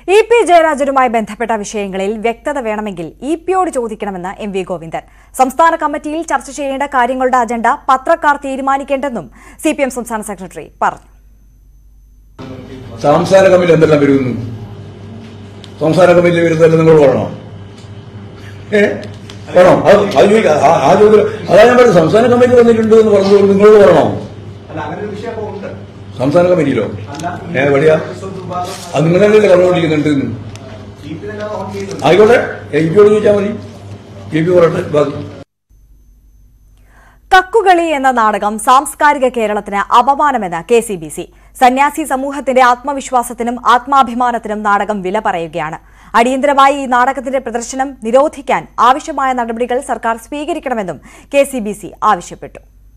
E P ജയരാജനുമായി ബന്ധപ്പെട്ട വിഷയങ്ങളിൽ വ്യക്തത വേണമെങ്കിൽ ഇ പിയോട് ചോദിക്കണമെന്ന് എം വി ഗോവിന്ദൻ സംസ്ഥാന കമ്മിറ്റിയിൽ ചർച്ച ചെയ്യേണ്ട കാര്യങ്ങളുടെ അജണ്ട പത്രക്കാർ തീരുമാനിക്കേണ്ടെന്നും സി പി എം സംസ്ഥാന സെക്രട്ടറി പറഞ്ഞു സംസ്ഥാന കമ്മിറ്റി എന്തെല്ലാം വരുന്നു സംസ്ഥാന കമ്മിറ്റി വരുന്നതല്ല നിങ്ങൾ പറയണോ ഏ വേണോ അത് അത് ചോദിക്ക- ആ- ആ ചോദ്യം അതാ ഞാൻ പറഞ്ഞത് സംസ്ഥാന കമ്മിറ്റി വന്നിട്ടുണ്ട് എന്ന് പറഞ്ഞത് നിങ്ങൾ പറയണോ അല്ല അങ്ങനെ ഒരു വിഷയം അപ്പൊ ഉണ്ട് സംസ്ഥാന കമ്മിറ്റിയിലോ അല്ല ഏ എവിടെയാ വിഭാഗം അത് നിങ്ങളല്ലേ പറഞ്ഞുകൊണ്ടിരിക്കുന്നുണ്ട് എന്ന്. ചീഫ് തന്നെ ഓൺ ചെയ്യുന്നുണ്ട് ആയിക്കോട്ടെ എ പിയോട് ചോദിച്ചാൽ മതി എ പി പറയട്ടെ ബാക്കി കക്കുകളി എന്ന നാടകം സാംസ്കാരിക കേരളത്തിന് അപമാനമെന്ന് കെ സി ബി സി സന്യാസി സമൂഹത്തിന്റെ ആത്മവിശ്വാസത്തിനും ആത്മാഭിമാനത്തിനും നാടകം വില പറയുകയാണ് അടിയന്തരമായി ഈ നാടകത്തിന്റെ പ്രദർശനം നിരോധിക്കാൻ ആവശ്യമായ നടപടികൾ സർക്കാർ സ്വീകരിക്കണമെന്നും കെ സി ബി സി ആവശ്യപ്പെട്ടു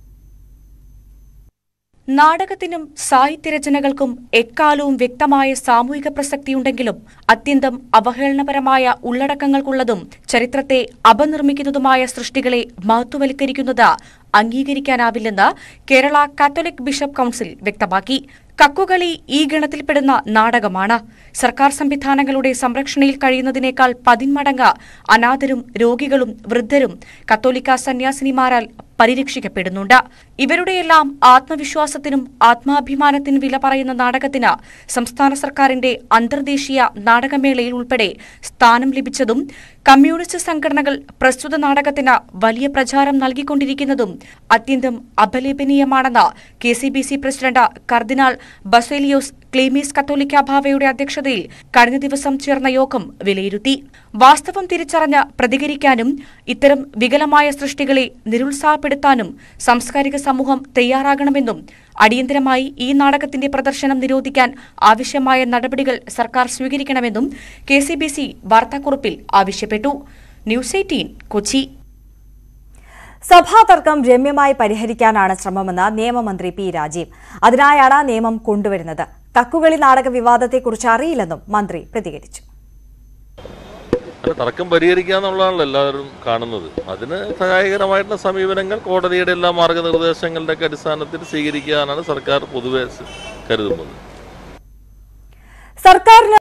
നാടകത്തിനും സാഹിത്യരചനകൾക്കും എക്കാലവും വ്യക്തമായ സാമൂഹിക പ്രസക്തിയുണ്ടെങ്കിലും അത്യന്തം അവഹേളനപരമായ ഉള്ളടക്കങ്ങൾക്കുള്ളതും ചരിത്രത്തെ അപനിർമ്മിക്കുന്നതുമായ സൃഷ്ടികളെ മഹത്വവൽക്കരിക്കുന്നത് അംഗീകരിക്കാനാവില്ലെന്ന് കേരള കാത്തലിക് ബിഷപ്പ് കൌൺസിൽ വ്യക്തമാക്കി കക്കുകളി ഈ ഗണത്തിൽപ്പെടുന്ന നാടകമാണ് സർക്കാർ സംവിധാനങ്ങളുടെ സംരക്ഷണയിൽ കഴിയുന്നതിനേക്കാൾ പതിന്മടങ്ങ് അനാഥരും രോഗികളും വൃദ്ധരും കത്തോലിക്ക സന്യാസിനിമാരാൽ പരിരക്ഷിക്കപ്പെടുന്നുണ്ട് ഇവരുടെയെല്ലാം ആത്മവിശ്വാസത്തിനും ആത്മാഭിമാനത്തിനും വില പറയുന്ന നാടകത്തിന് സംസ്ഥാന സർക്കാരിന്റെ അന്തർദേശീയ നാടകമേളയിൽ ഉൾപ്പെടെ സ്ഥാനം ലഭിച്ചതും കമ്മ്യൂണിസ്റ്റ് സംഘടനകൾ പ്രസ്തുത നാടകത്തിന് വലിയ പ്രചാരം നൽകിക്കൊണ്ടിരിക്കുന്നതും അത്യന്തം അപലേപനീയമാണെന്ന് K C B C president കർദിനാൾ ബസേലിയോസ് ക്ലീമീസ് കത്തോലിക്ക ഭാവയുടെ അധ്യക്ഷതയിൽ കഴിഞ്ഞ ദിവസം ചേർന്ന യോഗം വിലയിരുത്തി വാസ്തവം തിരിച്ചറിഞ്ഞ് പ്രതികരിക്കാനും ഇത്തരം വികലമായ സൃഷ്ടികളെ നിരുത്സാഹപ്പെടുത്താനും സാംസ്കാരിക സമൂഹം തയ്യാറാകണമെന്നും അടിയന്തരമായി ഈ നാടകത്തിന്റെ പ്രദർശനം നിരോധിക്കാൻ ആവശ്യമായ നടപടികൾ സർക്കാർ സ്വീകരിക്കണമെന്നും കെ സി ബി സി വാർത്താക്കുറിപ്പിൽ ആവശ്യപ്പെട്ടു ന്യൂസ് എയ്റ്റീൻ കൊച്ചി സഭാ തർക്കം രമ്യമായി പരിഹരിക്കാനാണ് ശ്രമമെന്ന് നിയമമന്ത്രി പി രാജീവ് അതിനായാണ് നിയമം കൊണ്ടുവരുന്നത് കക്കുകളി നാടക വിവാദത്തെക്കുറിച്ച് അറിയില്ലെന്നും മന്ത്രി പ്രതികരിച്ചു അല്ല തർക്കം പരിഹരിക്കുക എന്നുള്ളതാണല്ലോ എല്ലാവരും കാണുന്നത് അതിന് സഹായകരമായിട്ടുള്ള സമീപനങ്ങൾ കോടതിയുടെ എല്ലാ മാർഗനിർദ്ദേശങ്ങളുടെ ഒക്കെ അടിസ്ഥാനത്തിൽ സ്വീകരിക്കാനാണ് സർക്കാർ പൊതുവെ കരുതുന്നത് സർക്കാരിന്